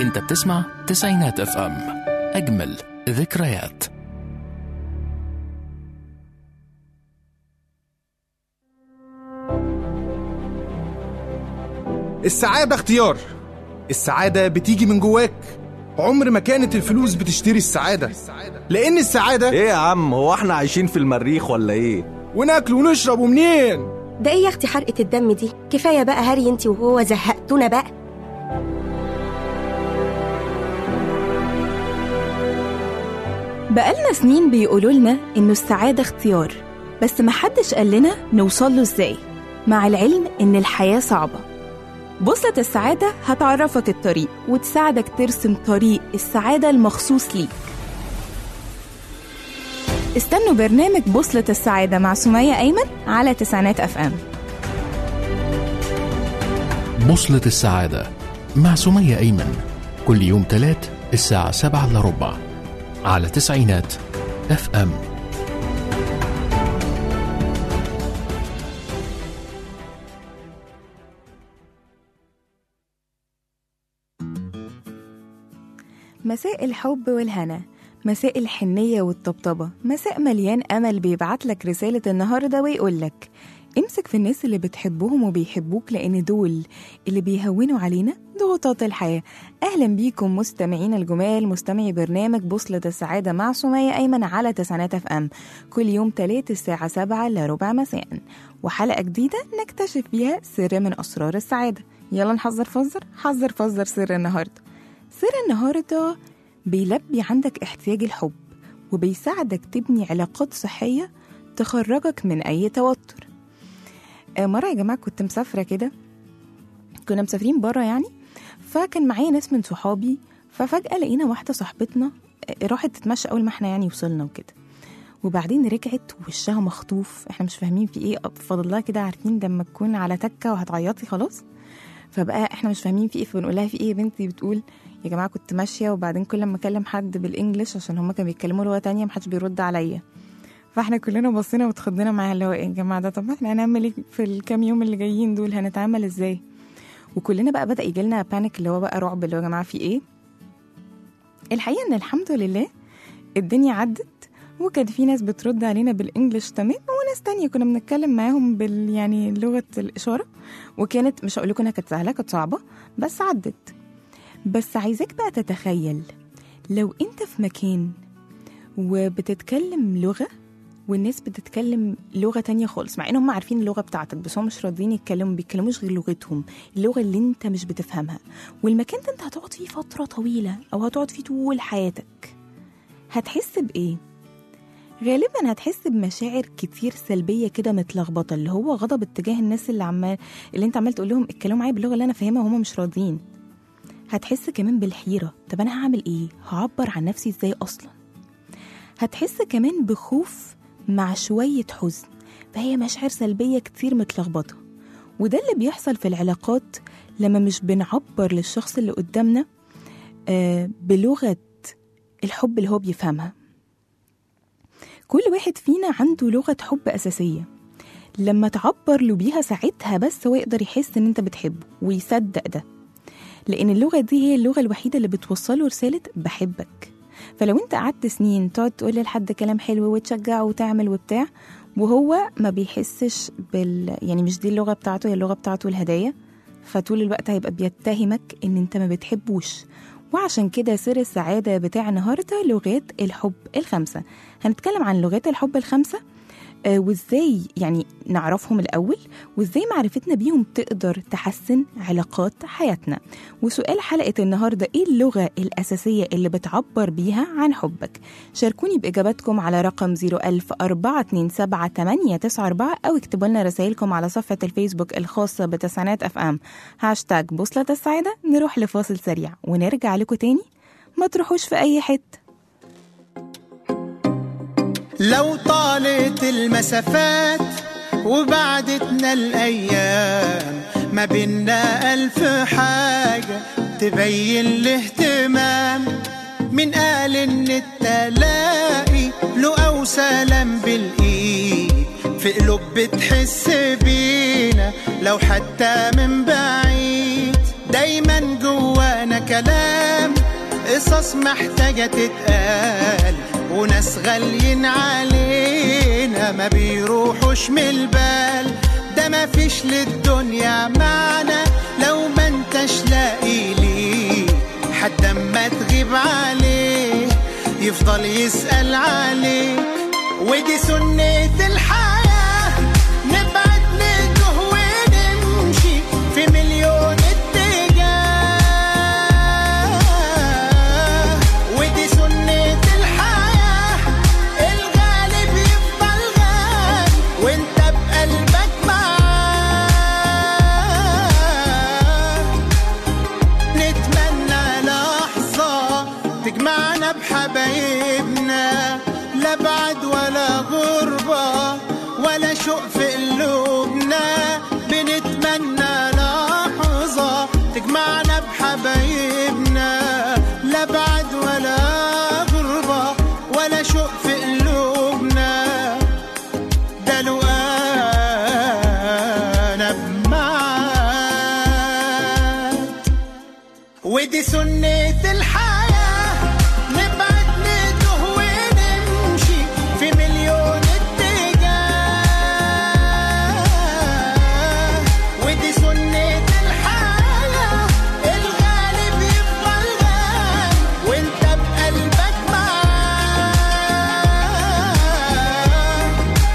انت بتسمع تسعينات اف ام اجمل ذكريات السعادة اختيار السعادة بتيجي من جواك عمر ما كانت الفلوس بتشتري السعادة لأن السعادة ايه يا عم هو احنا عايشين في المريخ ولا ايه وناكل ونشرب ومنين ده ايه يا اختي حرقة الدم دي كفاية بقى هري انت وهو زهقتونا بقى بقالنا سنين بيقولوا لنا إنه السعادة اختيار بس محدش قال لنا نوصل له إزاي مع العلم إن الحياة صعبة بوصلة السعادة هتعرفك الطريق وتساعدك ترسم طريق السعادة المخصوص ليك استنوا برنامج بوصلة السعادة مع سمية أيمن على تسعينات أف أم بوصلة السعادة مع سمية أيمن كل يوم تلات الساعة سبعة إلا ربع على تسعينات اف ام مساء الحب والهنا مساء الحنية والطبطبة مساء مليان أمل بيبعتلك رسالة النهاردة ويقولك امسك في الناس اللي بتحبهم وبيحبوك لأن دول اللي بيهونوا علينا ضغوطات الحياة أهلا بيكم مستمعين الجمال مستمعي برنامج بوصلة السعادة مع سمية أيمن على تسعينات اف ام كل يوم تلات الساعة سبعة إلا ربع مساء وحلقة جديدة نكتشف فيها سر من أسرار السعادة يلا نحذر فزر حذر فزر سر النهاردة سر النهاردة بيلبي عندك احتياج الحب وبيساعدك تبني علاقات صحية تخرجك من أي توتر آه، مرة يا جماعة كنت مسافرة كده كنا مسافرين برا يعني فكان معايا ناس من صحابي ففجأة لقينا واحدة صاحبتنا آه، راحت تتمشى أول ما احنا يعني وصلنا وكده وبعدين رجعت وشها مخطوف احنا مش فاهمين في ايه فاضل لها كده عارفين لما تكون على تكة وهتعيطي خلاص فبقى احنا مش فاهمين في ايه فبنقول لها في ايه يا بنتي بتقول يا جماعه كنت ماشيه وبعدين كل ما اكلم حد بالانجلش عشان هما كانوا بيتكلموا لغه تانية محدش بيرد عليا فاحنا كلنا بصينا واتخضينا معاها اللي هو ايه يا جماعه ده طب احنا هنعمل ايه في الكام يوم اللي جايين دول هنتعامل ازاي وكلنا بقى بدا يجي لنا بانيك اللي هو بقى رعب اللي هو يا جماعه في ايه الحقيقه ان الحمد لله الدنيا عدت وكان في ناس بترد علينا بالانجلش تمام وناس تانية كنا بنتكلم معاهم بال يعني لغه الاشاره وكانت مش هقول لكم انها كانت سهله كانت صعبه بس عدت بس عايزاك بقى تتخيل لو انت في مكان وبتتكلم لغة والناس بتتكلم لغة تانية خالص مع انهم عارفين اللغة بتاعتك بس هم مش راضيين يتكلموا ما بيتكلموش غير لغتهم اللغة اللي انت مش بتفهمها والمكان ده انت هتقعد فيه فترة طويلة او هتقعد فيه طول حياتك هتحس بإيه؟ غالبا هتحس بمشاعر كتير سلبية كده متلخبطة اللي هو غضب اتجاه الناس اللي عمال اللي انت عمال تقول لهم اتكلموا معايا باللغة اللي انا فاهمها وهم مش راضيين هتحس كمان بالحيرة طب أنا هعمل إيه؟ هعبر عن نفسي إزاي أصلا؟ هتحس كمان بخوف مع شوية حزن فهي مشاعر سلبية كتير متلخبطة وده اللي بيحصل في العلاقات لما مش بنعبر للشخص اللي قدامنا آه بلغة الحب اللي هو بيفهمها كل واحد فينا عنده لغة حب أساسية لما تعبر له بيها ساعتها بس هو يقدر يحس ان انت بتحبه ويصدق ده لان اللغه دي هي اللغه الوحيده اللي بتوصله رساله بحبك فلو انت قعدت سنين تقعد تقول لحد كلام حلو وتشجعه وتعمل وبتاع وهو ما بيحسش بال يعني مش دي اللغه بتاعته هي اللغه بتاعته الهدايا فطول الوقت هيبقى بيتهمك ان انت ما بتحبوش وعشان كده سر السعادة بتاع النهاردة لغات الحب الخمسة هنتكلم عن لغات الحب الخمسة آه، وازاي يعني نعرفهم الأول وازاي معرفتنا بيهم تقدر تحسن علاقات حياتنا وسؤال حلقة النهاردة ايه اللغة الأساسية اللي بتعبر بيها عن حبك شاركوني بإجاباتكم على رقم 010427894 أو اكتبوا لنا رسائلكم على صفحة الفيسبوك الخاصة بتسعينات اف ام هاشتاج بوصلة السعادة نروح لفاصل سريع ونرجع لكم تاني ما تروحوش في أي حتة لو طالت المسافات وبعدتنا الأيام ما بينا ألف حاجة تبين الاهتمام من قال إن التلاقي له أو سلام بالإيد في قلوب بتحس بينا لو حتى من بعيد دايما جوانا كلام قصص محتاجة تتقال وناس غاليين علينا ما بيروحوش من البال ده ما فيش للدنيا معنى لو ما انتش لاقي ليه حتى اما تغيب عليه يفضل يسأل عليك ودي سنة الحياة نبعد نتوه ونمشي في مليون اتجاه ودي سنة الحياة الغالب يفضل غالي وانت بقلبك معاه نتمنى لحظة تجمعنا بحبايبنا لا بعد ولا غربة ولا شوق في قلوبنا بنتمنى لحظة تجمعنا بحبايبنا لا بعد ولا غربة ولا شوق في قلوبنا ده لو انا بمعاك ودي سنة الحياة نبعد نتوه ونمشي في مليون اتجاه ودي سنة الحياة الغالب يفضل غالي وانت بقلبك معاه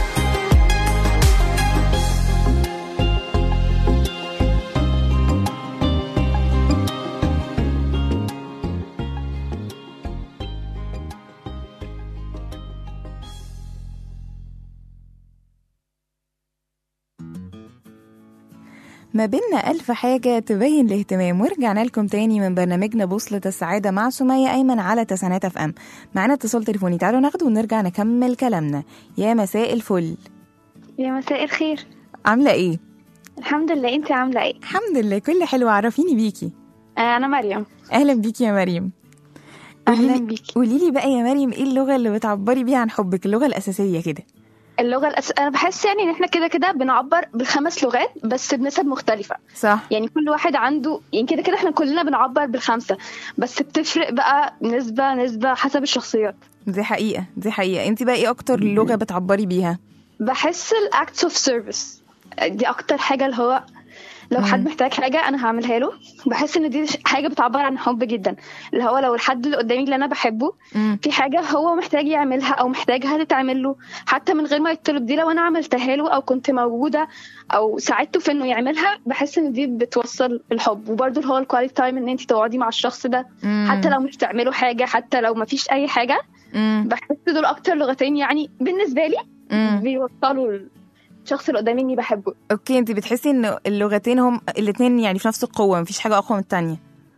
ما بينا ألف حاجة تبين الاهتمام ورجعنا لكم تاني من برنامجنا بوصلة السعادة مع سمية أيمن على تسعينات اف ام معانا اتصال تليفوني تعالوا ناخده ونرجع نكمل كلامنا يا مساء الفل يا مساء الخير عاملة ايه؟ الحمد لله انت عامله ايه الحمد لله كل حلو عرفيني بيكي آه انا مريم أهلا بيكي يا مريم اهلا بيكي قولي لي بقى يا مريم ايه اللغة اللي بتعبري بيها عن حبك اللغة الأساسية كده اللغه الأس... انا بحس يعني ان احنا كده كده بنعبر بالخمس لغات بس بنسب مختلفه صح يعني كل واحد عنده يعني كده كده احنا كلنا بنعبر بالخمسه بس بتفرق بقى نسبه نسبه حسب الشخصيات دي حقيقة دي حقيقة انت بقى ايه أكتر لغة بتعبري بيها؟ بحس الاكتس اوف سيرفيس دي اكتر حاجه اللي هو لو حد محتاج حاجه انا هعملها له بحس ان دي حاجه بتعبر عن حب جدا اللي هو لو الحد اللي قدامي اللي انا بحبه مم. في حاجه هو محتاج يعملها او محتاجها تتعمل له حتى من غير ما يطلب دي لو انا عملتها له او كنت موجوده او ساعدته في انه يعملها بحس ان دي بتوصل الحب وبرده اللي هو الكواليتي تايم ان انت تقعدي مع الشخص ده مم. حتى لو مش تعملوا حاجه حتى لو ما فيش اي حاجه مم. بحس دول اكتر لغتين يعني بالنسبه لي مم. بيوصلوا الشخص اللي قدامي اني بحبه اوكي انت بتحسي ان اللغتين هم الاتنين يعني في نفس القوة مفيش حاجة أقوى من التانية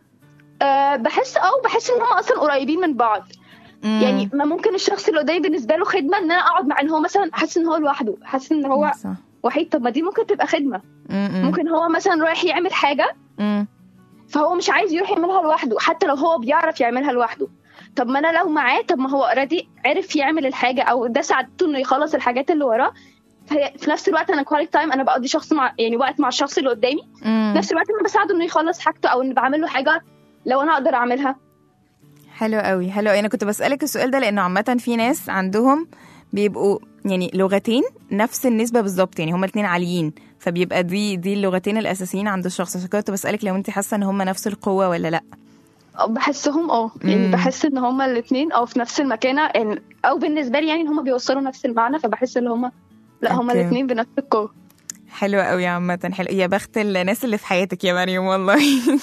أه بحس اه بحس ان هم اصلا قريبين من بعض مم. يعني ما ممكن الشخص اللي قدامي بالنسبه له خدمه ان انا اقعد مع ان هو مثلا حاسس ان هو لوحده حاسس ان هو صح وحيد طب ما دي ممكن تبقى خدمه مم. ممكن هو مثلا رايح يعمل حاجه مم. فهو مش عايز يروح يعملها لوحده حتى لو هو بيعرف يعملها لوحده طب ما انا لو معاه طب ما هو اوريدي عرف يعمل الحاجه او ده ساعدته انه يخلص الحاجات اللي وراه فهي في نفس الوقت انا كواليتي تايم انا بقضي شخص مع يعني وقت مع الشخص اللي قدامي مم. في نفس الوقت انا بساعده انه يخلص حاجته او اني بعمل له حاجه لو انا اقدر اعملها حلو قوي حلو قوي انا كنت بسالك السؤال ده لانه عامه في ناس عندهم بيبقوا يعني لغتين نفس النسبه بالظبط يعني هما الاثنين عاليين فبيبقى دي دي اللغتين الاساسيين عند الشخص عشان كده كنت بسالك لو انت حاسه ان هما نفس القوه ولا لا بحسهم اه يعني مم. بحس ان هما الاثنين او في نفس المكانه يعني او بالنسبه لي يعني ان هما بيوصلوا نفس المعنى فبحس ان هما لا هما أوكي. الاثنين بنفس القوه حلو قوي عامه حلو يا بخت الناس اللي في حياتك يا مريم والله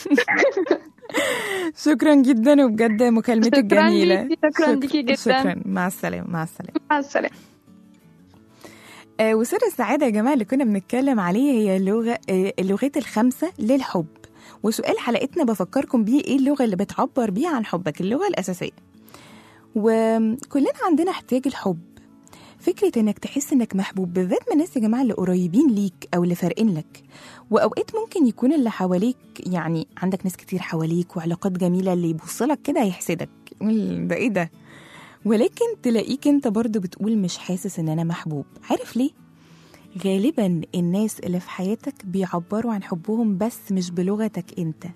شكرا جدا وبجد مكالمتك شكراً جميله ليكي، شكراً ليكي جداً. شكرا مع السلامه مع السلامه مع السلامه آه، وسر السعادة يا جماعة اللي كنا بنتكلم عليه هي اللغة آه، اللغات الخمسة للحب وسؤال حلقتنا بفكركم بيه ايه اللغة اللي بتعبر بيها عن حبك اللغة الأساسية وكلنا عندنا احتياج الحب فكرة انك تحس انك محبوب بالذات من الناس يا جماعة اللي قريبين ليك او اللي فارقين لك واوقات ممكن يكون اللي حواليك يعني عندك ناس كتير حواليك وعلاقات جميلة اللي يبصلك كده يحسدك يقول ده ايه ده ولكن تلاقيك انت برضو بتقول مش حاسس ان انا محبوب عارف ليه غالبا الناس اللي في حياتك بيعبروا عن حبهم بس مش بلغتك انت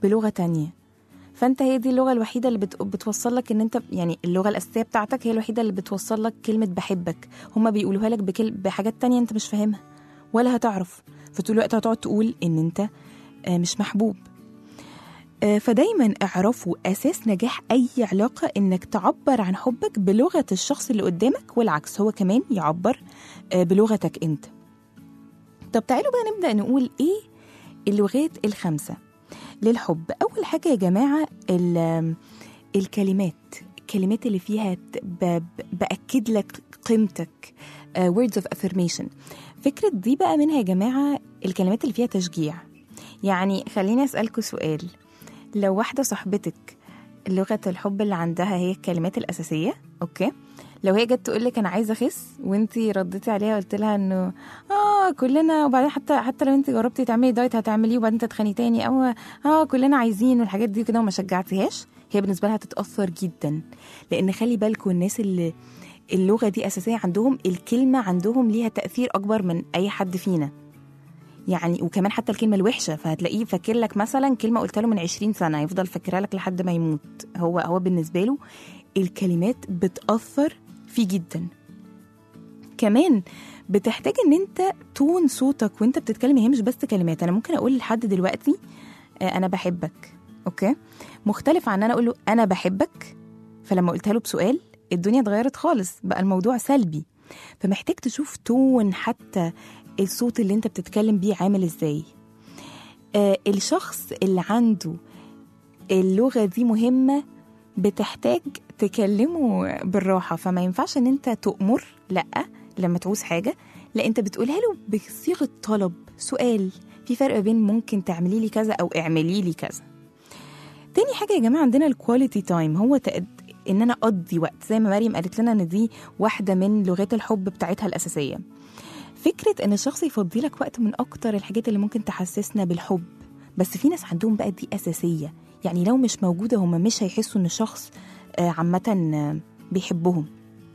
بلغة تانية فانت هي دي اللغة الوحيدة اللي بت... بتوصل لك ان انت يعني اللغة الأساسية بتاعتك هي الوحيدة اللي بتوصل لك كلمة بحبك هما بيقولوها لك بكل... بحاجات تانية انت مش فاهمها ولا هتعرف فطول الوقت هتقعد تقول ان انت آه، مش محبوب آه، فدايما اعرفوا اساس نجاح اي علاقه انك تعبر عن حبك بلغه الشخص اللي قدامك والعكس هو كمان يعبر آه، بلغتك انت طب تعالوا بقى نبدا نقول ايه اللغات الخمسه للحب اول حاجه يا جماعه ال- الكلمات الكلمات اللي فيها ت- ب- ب- باكد لك قيمتك آه، words of affirmation فكره دي بقى منها يا جماعه الكلمات اللي فيها تشجيع يعني خليني اسالكوا سؤال لو واحدة صاحبتك لغة الحب اللي عندها هي الكلمات الأساسية أوكي لو هي جت تقول لك أنا عايزة أخس وأنتي رديتي عليها وقلت لها إنه آه كلنا وبعدين حتى حتى لو أنت جربتي تعملي دايت هتعمليه وبعدين تتخني تاني أو آه كلنا عايزين والحاجات دي كده وما شجعتيهاش هي بالنسبة لها هتتأثر جدا لأن خلي بالكم الناس اللي اللغة دي أساسية عندهم الكلمة عندهم ليها تأثير أكبر من أي حد فينا يعني وكمان حتى الكلمه الوحشه فهتلاقيه فاكر لك مثلا كلمه قلتها له من 20 سنه يفضل فاكرها لك لحد ما يموت هو هو بالنسبه له الكلمات بتاثر فيه جدا كمان بتحتاج ان انت تون صوتك وانت بتتكلم هي مش بس كلمات انا ممكن اقول لحد دلوقتي آه، انا بحبك اوكي مختلف عن ان انا اقول له انا بحبك فلما قلتها له بسؤال الدنيا اتغيرت خالص بقى الموضوع سلبي فمحتاج تشوف تون حتى الصوت اللي انت بتتكلم بيه عامل ازاي آه الشخص اللي عنده اللغة دي مهمة بتحتاج تكلمه بالراحة فما ينفعش ان انت تؤمر لا لما تعوز حاجة لا انت بتقولها له بصيغة طلب سؤال في فرق بين ممكن تعملي لي كذا او اعملي لي كذا تاني حاجة يا جماعة عندنا الكواليتي تايم هو تقد... ان انا اقضي وقت زي ما مريم قالت لنا ان دي واحدة من لغات الحب بتاعتها الاساسية فكرة ان الشخص يفضي لك وقت من اكتر الحاجات اللي ممكن تحسسنا بالحب بس في ناس عندهم بقى دي اساسية يعني لو مش موجودة هم مش هيحسوا ان الشخص آه، عامة آه، بيحبهم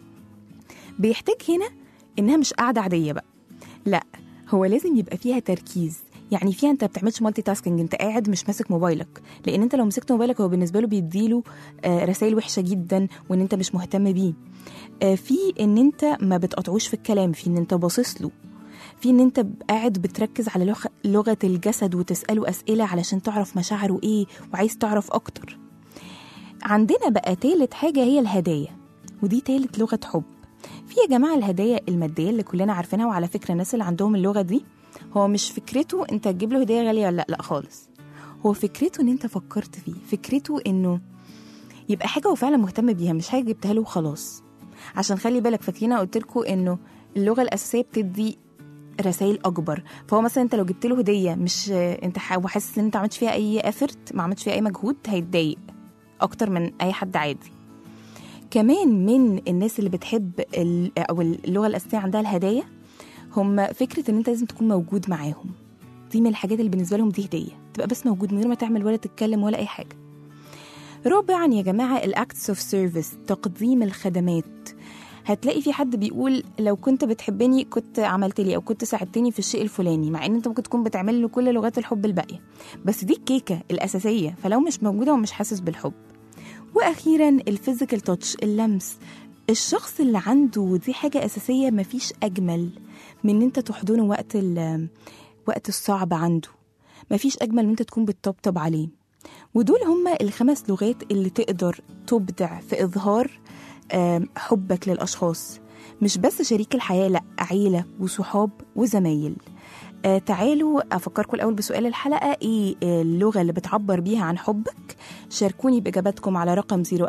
بيحتاج هنا انها مش قاعدة عادية بقى لا هو لازم يبقى فيها تركيز يعني فيها انت بتعملش مالتي تاسكينج انت قاعد مش ماسك موبايلك لان انت لو مسكت موبايلك هو بالنسبه له بيديله آه، رسائل وحشه جدا وان انت مش مهتم بيه آه، في ان انت ما بتقطعوش في الكلام في ان انت باصص له في ان انت قاعد بتركز على لغ- لغه الجسد وتساله اسئله علشان تعرف مشاعره ايه وعايز تعرف اكتر عندنا بقى تالت حاجه هي الهدايا ودي تالت لغه حب في يا جماعه الهدايا الماديه اللي كلنا عارفينها وعلى فكره الناس اللي عندهم اللغه دي هو مش فكرته انت تجيب له هديه غاليه ولا لا لا خالص هو فكرته ان انت فكرت فيه فكرته انه يبقى حاجه هو فعلا مهتم بيها مش حاجه جبتها له وخلاص عشان خلي بالك فاكرين قلت لكم انه اللغه الاساسيه بتدي رسائل اكبر فهو مثلا انت لو جبت له هديه مش انت ح- وحاسس ان انت ما عملتش فيها اي افرت ما عملتش فيها اي مجهود هيتضايق اكتر من اي حد عادي كمان من الناس اللي بتحب ال- او اللغه الاساسيه عندها الهدايا هم فكره ان انت لازم تكون موجود معاهم دي من الحاجات اللي بالنسبه لهم دي هديه تبقى بس موجود من غير ما تعمل ولا تتكلم ولا اي حاجه رابعا يا جماعه الاكتس اوف سيرفيس تقديم الخدمات هتلاقي في حد بيقول لو كنت بتحبني كنت عملت لي او كنت ساعدتني في الشيء الفلاني مع ان انت ممكن تكون بتعمل له كل لغات الحب الباقيه بس دي الكيكه الاساسيه فلو مش موجوده هو مش حاسس بالحب واخيرا الفيزيكال تاتش اللمس الشخص اللي عنده دي حاجه اساسيه مفيش اجمل من ان انت تحضنه وقت ال- وقت الصعب عنده مفيش اجمل من انت تكون بتطبطب عليه ودول هما الخمس لغات اللي تقدر تبدع في اظهار آم، حبك للاشخاص مش بس شريك الحياه لا عيله وصحاب وزمايل آه تعالوا افكركم الاول بسؤال الحلقه ايه اللغه اللي بتعبر بيها عن حبك شاركوني باجاباتكم على رقم 010427894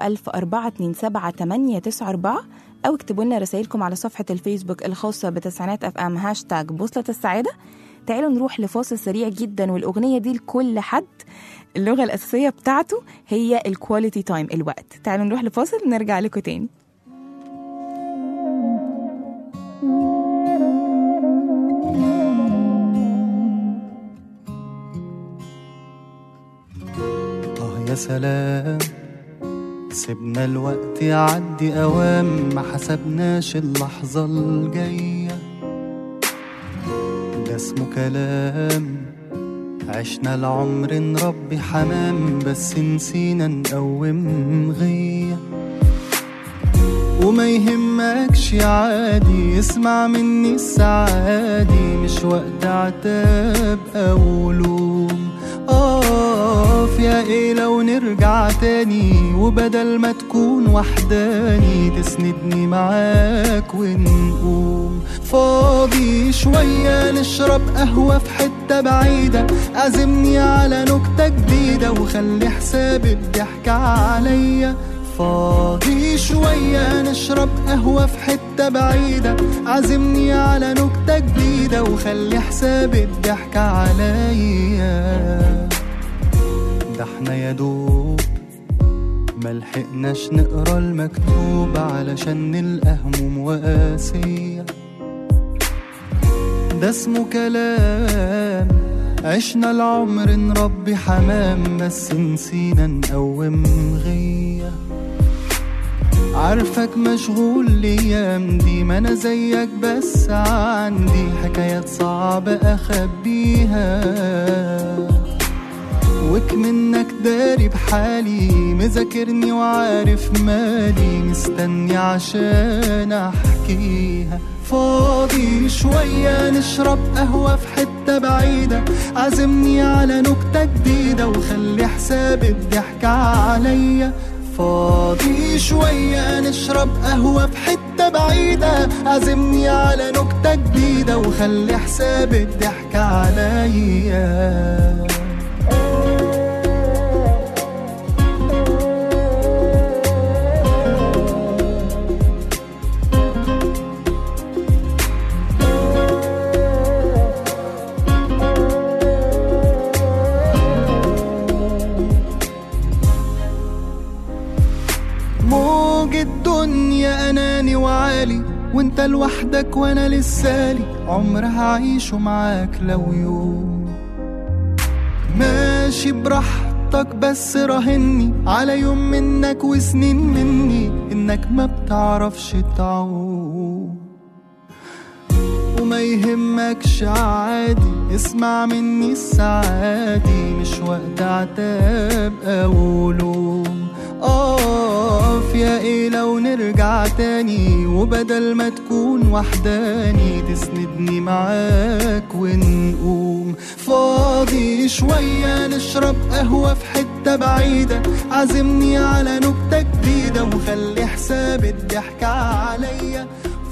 او اكتبوا لنا رسائلكم على صفحه الفيسبوك الخاصه بتسعينات اف ام هاشتاج بوصله السعاده تعالوا نروح لفاصل سريع جدا والاغنيه دي لكل حد اللغه الاساسيه بتاعته هي الكواليتي تايم الوقت تعالوا نروح لفاصل ونرجع لكم تاني آه يا سلام سيبنا الوقت يعدي أوام ما حسبناش اللحظة الجاية ده اسمه كلام عشنا العمر نربي حمام بس نسينا نقوم غيه وما يهمكش عادي اسمع مني السعادي مش وقت عتاب او لوم اقف يا ايه لو نرجع تاني وبدل ما تكون وحداني تسندني معاك ونقوم فاضي شوية نشرب قهوة في حتة بعيدة عزمني على نكتة جديدة وخلي حساب الضحكة عليا فاضي شوية نشرب قهوة في حتة بعيدة عزمني على نكتة جديدة وخلي حساب الضحكة عليا ده احنا يا دوب ملحقناش نقرا المكتوب علشان نلقى هموم وقاسية ده اسمه كلام عشنا العمر نربي حمام بس نسينا نقوم غيه عارفك مشغول الايام دي ما انا زيك بس عندي حكايات صعبة اخبيها وك منك داري بحالي مذاكرني وعارف مالي مستني عشان احكيها فاضي شوية نشرب قهوة في حتة بعيدة عزمني على نكتة جديدة وخلي حساب الضحكة عليا فاضي شوية نشرب قهوة في حتة بعيدة عزمني على نكتة جديدة وخلي حساب الضحكة عليا موج الدنيا اناني وعالي وانت لوحدك وانا لسالي عمر هعيشه معاك لو يوم ماشي براحتك بس راهني على يوم منك وسنين مني انك ما بتعرفش تعوم وما يهمكش عادي اسمع مني السعادي مش وقت عتاب او لوم اقف يا ايه لو نرجع تاني وبدل ما تكون وحداني تسندني معاك ونقوم فاضي شوية نشرب قهوة في حتة بعيدة عزمني على نكتة جديدة وخلي حساب الضحكة عليا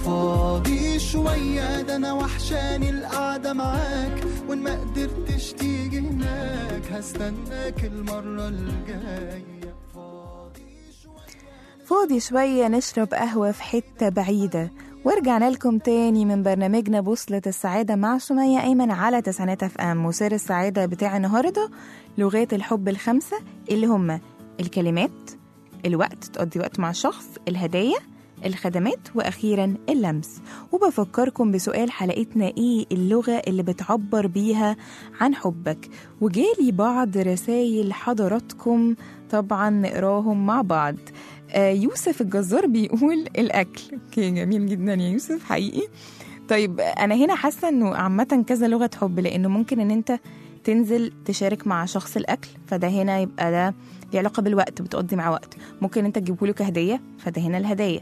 فاضي شوية ده أنا وحشاني القعدة معاك وإن ما قدرتش تيجي هناك هستناك المرة الجاية فاضي شوية فاضي شوية نشرب قهوة في حتة بعيدة ورجعنا لكم تاني من برنامجنا بوصلة السعادة مع سمية أيمن على تسعينات اف ام وسر السعادة بتاع النهاردة لغات الحب الخمسة اللي هما الكلمات الوقت تقضي وقت مع الشخص الهدايا الخدمات وأخيرا اللمس وبفكركم بسؤال حلقتنا إيه اللغة اللي بتعبر بيها عن حبك وجالي بعض رسائل حضراتكم طبعا نقراهم مع بعض آه يوسف الجزار بيقول الأكل اوكي جميل جدا يا يوسف حقيقي طيب أنا هنا حاسة إنه عامة كذا لغة حب لأنه ممكن إن أنت تنزل تشارك مع شخص الأكل فده هنا يبقى ده ليه علاقة بالوقت بتقضي معاه وقت ممكن أنت تجيبه له كهدية فده هنا الهدايا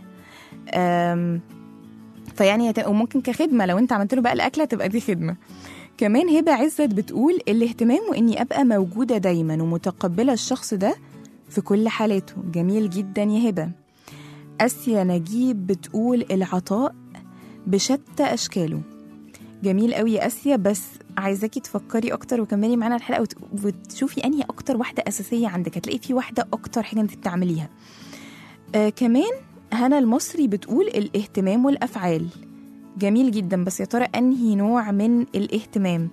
أم، فيعني هت- وممكن كخدمة لو أنت عملت له بقى الأكلة تبقى دي خدمة كمان هبة عزت بتقول الاهتمام وإني أبقى موجودة دايما ومتقبلة الشخص ده في كل حالاته جميل جدا يا هبة آسيا نجيب بتقول العطاء بشتى أشكاله جميل قوي يا آسيا بس عايزاكي تفكري أكتر وكملي معانا الحلقة وت- وتشوفي أنهي أكتر واحدة أساسية عندك هتلاقي في واحدة أكتر حاجة أنت بتعمليها آه كمان هنا المصري بتقول الاهتمام والأفعال جميل جدا بس يا ترى أنهي نوع من الاهتمام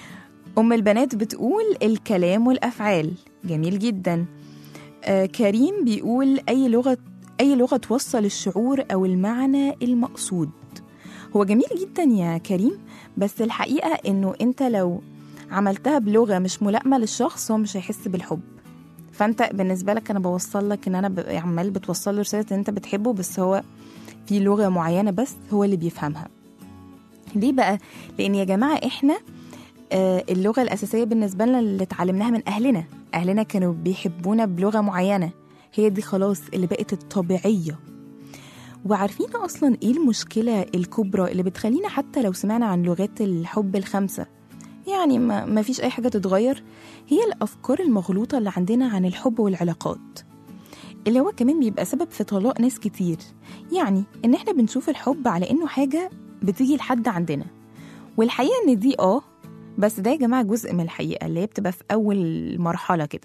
أم البنات بتقول الكلام والأفعال جميل جدا آه كريم بيقول أي لغة أي لغة توصل الشعور أو المعنى المقصود هو جميل جدا يا كريم بس الحقيقة إنه أنت لو عملتها بلغة مش ملائمة للشخص هو مش هيحس بالحب فأنت بالنسبة لك أنا بوصل لك إن أنا ب- عمال بتوصل له رسالة إن أنت بتحبه بس هو في لغة معينة بس هو اللي بيفهمها ليه بقى؟ لأن يا جماعة إحنا آه، اللغة الأساسية بالنسبة لنا اللي اتعلمناها من أهلنا أهلنا كانوا بيحبونا بلغة معينة هي دي خلاص اللي بقت الطبيعية وعارفين أصلا إيه المشكلة الكبرى اللي بتخلينا حتى لو سمعنا عن لغات الحب الخمسة يعني ما, ما فيش أي حاجة تتغير هي الأفكار المغلوطة اللي عندنا عن الحب والعلاقات اللي هو كمان بيبقى سبب في طلاق ناس كتير يعني إن إحنا بنشوف الحب على إنه حاجة بتيجي لحد عندنا والحقيقة إن دي آه بس ده يا جماعة جزء من الحقيقة اللي هي بتبقى في أول مرحلة كده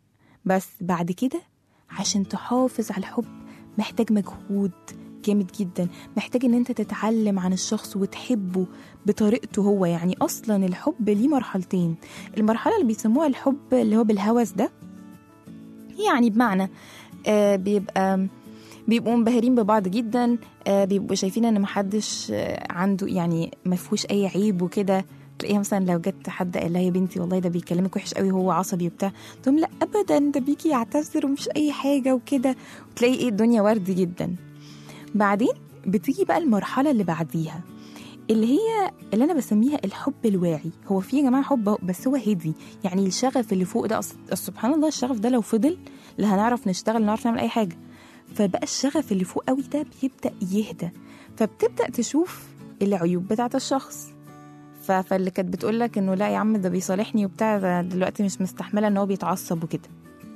بس بعد كده عشان تحافظ على الحب محتاج مجهود جامد جدا محتاج ان انت تتعلم عن الشخص وتحبه بطريقته هو يعني اصلا الحب ليه مرحلتين المرحله اللي بيسموها الحب اللي هو بالهوس ده يعني بمعنى آه بيبقى بيبقوا منبهرين ببعض جدا آه بيبقوا شايفين ان محدش آه عنده يعني ما فيهوش اي عيب وكده تلاقيها مثلا لو جت حد قال لها يا بنتي والله ده بيكلمك وحش قوي هو عصبي وبتاع تقول لا ابدا ده بيجي يعتذر ومش اي حاجه وكده وتلاقي ايه الدنيا وردي جدا بعدين بتيجي بقى المرحله اللي بعديها اللي هي اللي انا بسميها الحب الواعي هو في يا جماعه حب أهو، بس هو هدي يعني الشغف اللي فوق ده أص- سبحان الله الشغف ده لو فضل لا هنعرف نشتغل لا هنعرف نعمل اي حاجه فبقى الشغف اللي فوق قوي ده بيبدا يهدى فبتبدا تشوف العيوب بتاعت الشخص ف- فاللي كانت بتقول لك انه لا يا عم ده بيصالحني وبتاع ده دلوقتي مش مستحمله ان هو بيتعصب وكده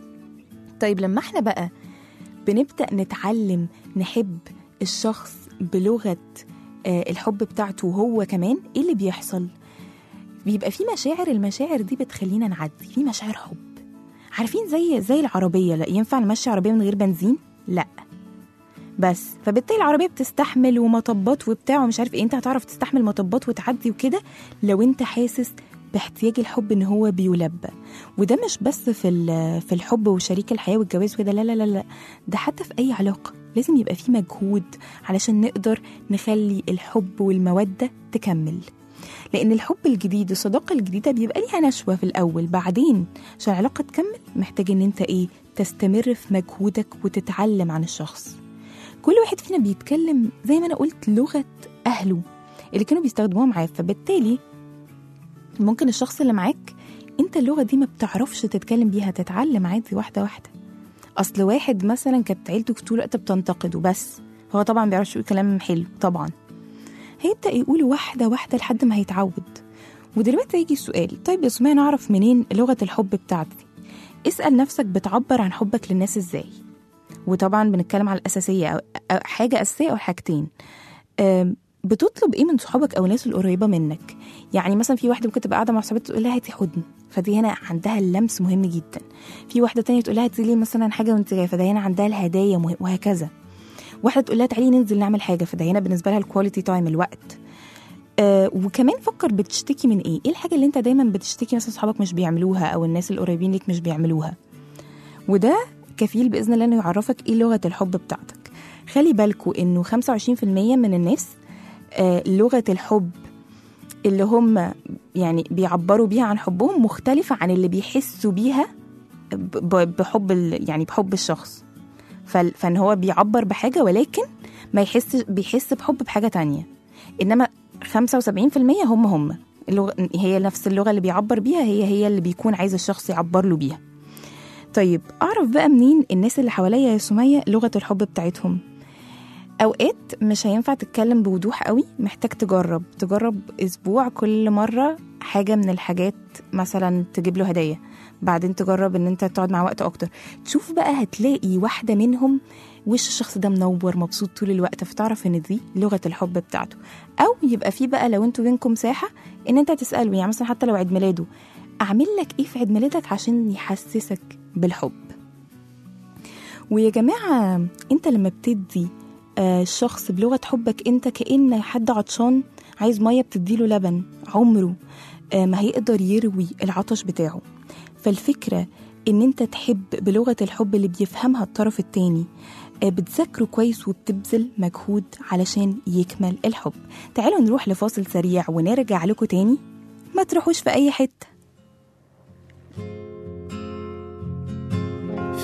طيب لما احنا بقى بنبدا نتعلم نحب الشخص بلغه آه، الحب بتاعته وهو كمان ايه اللي بيحصل بيبقى في مشاعر المشاعر دي بتخلينا نعدي في مشاعر حب عارفين زي زي العربيه لا ينفع نمشي عربيه من غير بنزين لا بس فبالتالي العربيه بتستحمل ومطبات وبتاع ومش عارف ايه انت هتعرف تستحمل مطبات وتعدي وكده لو انت حاسس باحتياج الحب ان هو بيلبى وده مش بس في ال- في الحب وشريك الحياه والجواز وكده لا لا لا لا ده حتى في اي علاقه لازم يبقى في مجهود علشان نقدر نخلي الحب والموده تكمل لان الحب الجديد الصداقه الجديده بيبقى ليها نشوه في الاول بعدين عشان العلاقه تكمل محتاج ان انت ايه تستمر في مجهودك وتتعلم عن الشخص كل واحد فينا بيتكلم زي ما انا قلت لغه اهله اللي كانوا بيستخدموها معاه فبالتالي ممكن الشخص اللي معاك انت اللغه دي ما بتعرفش تتكلم بيها تتعلم عادي واحده واحده اصل واحد مثلا كانت عيلته طول الوقت بتنتقده بس هو طبعا بيعرفش يقول كلام حلو طبعا هيبدا يقول واحده واحده لحد ما هيتعود ودلوقتي هيجي السؤال طيب يا سمية نعرف منين لغه الحب بتاعتي اسال نفسك بتعبر عن حبك للناس ازاي وطبعا بنتكلم على الاساسيه أو أو حاجه اساسيه او حاجتين أم، بتطلب ايه من صحابك او الناس القريبه منك يعني مثلا في واحده ممكن تبقى قاعده مع صاحبتها تقول لها هاتي حضن فدي هنا عندها اللمس مهم جدا في واحده تانية تقول لها هاتي لي مثلا حاجه وانت جايه فده هنا عندها الهدايا مهم وهكذا واحده تقول لها تعالي ننزل نعمل حاجه فده هنا بالنسبه لها الكواليتي تايم الوقت آه وكمان فكر بتشتكي من ايه ايه الحاجه اللي انت دايما بتشتكي مثلا صحابك مش بيعملوها او الناس القريبين ليك مش بيعملوها وده كفيل باذن الله انه يعرفك ايه لغه الحب بتاعتك خلي بالكوا انه 25% من الناس آه لغه الحب اللي هم يعني بيعبروا بيها عن حبهم مختلفه عن اللي بيحسوا بيها ب- ب- بحب ال- يعني بحب الشخص فال- فان هو بيعبر بحاجه ولكن ما يحس بيحس بحب بحاجه تانية انما 75% هم هم اللغة هي نفس اللغه اللي بيعبر بيها هي هي اللي بيكون عايز الشخص يعبر له بيها طيب اعرف بقى منين الناس اللي حواليا يا سميه لغه الحب بتاعتهم اوقات مش هينفع تتكلم بوضوح قوي محتاج تجرب تجرب اسبوع كل مره حاجه من الحاجات مثلا تجيب له هديه بعدين تجرب ان انت تقعد مع وقت اكتر تشوف بقى هتلاقي واحده منهم وش الشخص ده منور مبسوط طول الوقت فتعرف ان دي لغه الحب بتاعته او يبقى في بقى لو انتوا بينكم مساحه ان انت تساله يعني مثلا حتى لو عيد ميلاده اعمل لك ايه في عيد ميلادك عشان يحسسك بالحب ويا جماعه انت لما بتدي آه، الشخص بلغه حبك انت كان حد عطشان عايز ميه بتديله لبن عمره آه، ما هيقدر يروي العطش بتاعه فالفكره ان انت تحب بلغه الحب اللي بيفهمها الطرف التاني آه، بتذاكره كويس وبتبذل مجهود علشان يكمل الحب تعالوا نروح لفاصل سريع ونرجع لكم تاني ما تروحوش في اي حته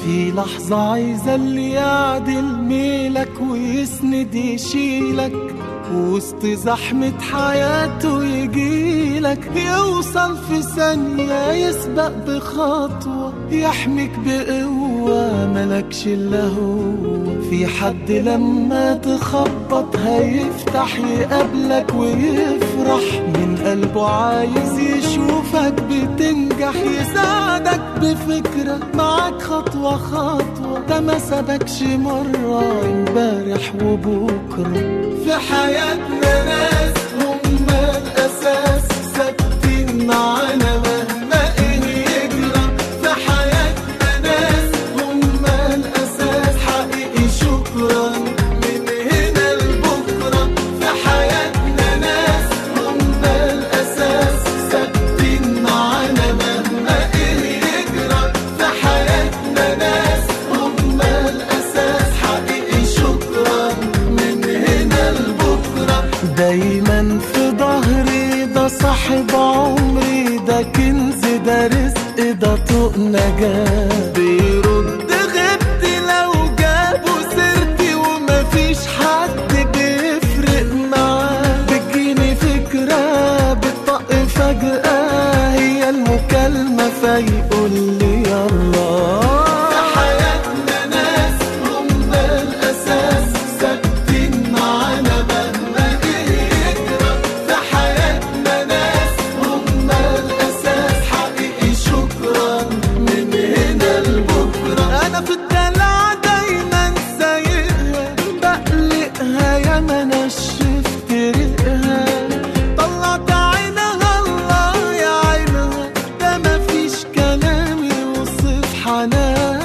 في لحظة عايزة اللي يعدل ميلك ويسند يشيلك وسط زحمة حياته يجيلك يوصل في ثانية يسبق بخطوة يحميك بقوة ملكش إلا هو في حد لما تخبط هيفتح يقابلك ويفرح من قلبه عايز يشوفك بتنجح يساعدك بفكرة معاك خطوة خطوة ده ما سابكش مرة امبارح وبكرة في حياتنا ناس هم الأساس ثابتين معانا مهما إيه يجرى في حياتنا ناس هم الأساس حقيقي شكرا من هنا لبكرة في حياتنا ناس هم الأساس ثابتين معانا مهما إيه يجرى في حياتنا ناس هم الأساس حقيقي شكرا من هنا لبكرة دايما في ظهري ده صاحب عمري ده كنز ده رزق ده طوق نجاة بيرد غبتي لو جابوا سيرتي ومفيش حد بيفرق معاه بتجيني فكرة بتطق فجأة هي المكالمة فيقول لي يلا في حياتنا ناس هم الأساس ثابتين معانا مهما إيه يجرى في حياتنا ناس هم الأساس حقيقي شكرا من هنا لبكرة أنا في الدلع دايما سايقها بقلقها يا ما نشفت ريقها طلعت عينها الله يا عينها ده مفيش كلام يوصف حنانها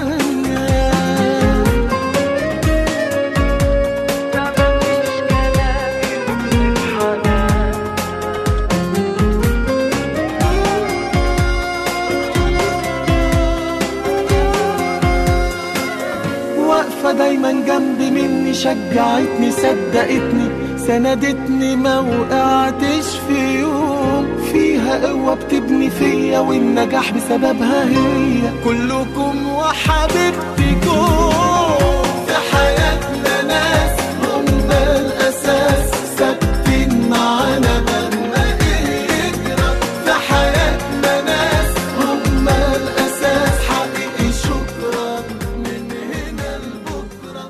واقفة دايما جنبي مني شجعتني صدقتني سندتني ما وقعتش في يوم فيها قوة بتبني فيا والنجاح بسببها هي كلكم وحبيبتكم في حياتنا ناس هم الأساس ثابتين معانا مهما إيه يجرى في حياتنا ناس هم الأساس حقيقي شكرا من هنا لبكرة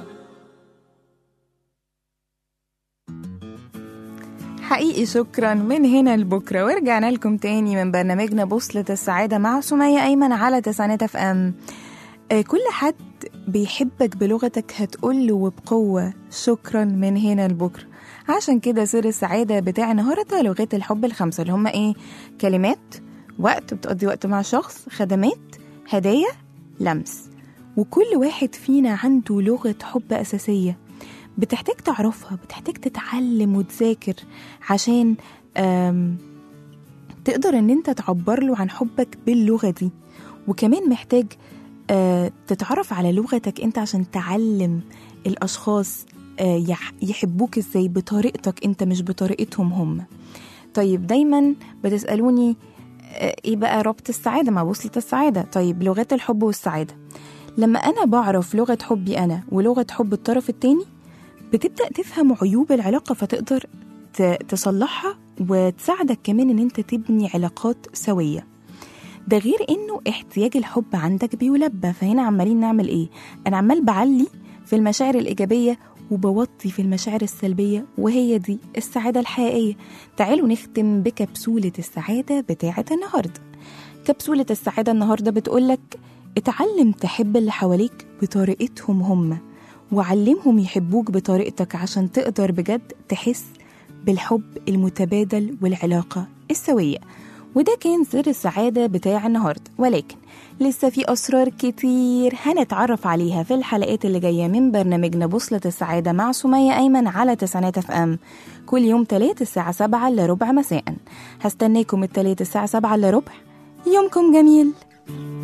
حقيقي شكرا من هنا لبكرة ورجعنا لكم تاني من برنامجنا بوصلة السعادة مع سمية أيمن على تسعينات اف ام آه، كل حد بيحبك بلغتك هتقوله وبقوة شكرا من هنا لبكرة عشان كده سر السعادة بتاع النهاردة لغات الحب الخمسة اللي هما ايه كلمات وقت بتقضي وقت مع شخص خدمات هدايا لمس وكل واحد فينا عنده لغة حب أساسية بتحتاج تعرفها بتحتاج تتعلم وتذاكر عشان آم، تقدر ان انت تعبر له عن حبك باللغة دي وكمان محتاج آه، تتعرف على لغتك انت عشان تعلم الاشخاص آه، يح- يحبوك ازاي بطريقتك انت مش بطريقتهم هم طيب دايما بتسألوني آه، ايه بقى ربط السعادة مع وصلة السعادة طيب لغات الحب والسعادة لما انا بعرف لغة حبي انا ولغة حب الطرف التاني بتبدأ تفهم عيوب العلاقة فتقدر ت- تصلحها وتساعدك كمان ان انت تبني علاقات سوية ده غير انه احتياج الحب عندك بيلبى فهنا عمالين نعمل ايه انا عمال بعلي في المشاعر الايجابيه وبوطي في المشاعر السلبيه وهي دي السعاده الحقيقيه تعالوا نختم بكبسوله السعاده بتاعه النهارده كبسوله السعاده النهارده بتقولك اتعلم تحب اللي حواليك بطريقتهم هم وعلمهم يحبوك بطريقتك عشان تقدر بجد تحس بالحب المتبادل والعلاقة السوية وده كان سر السعادة بتاع النهاردة ولكن لسه في أسرار كتير هنتعرف عليها في الحلقات اللي جاية من برنامجنا بوصلة السعادة مع سمية أيمن على تسعينات اف ام كل يوم تلات الساعة سبعة إلا ربع مساء هستناكم التلات الساعة سبعة إلا ربع يومكم جميل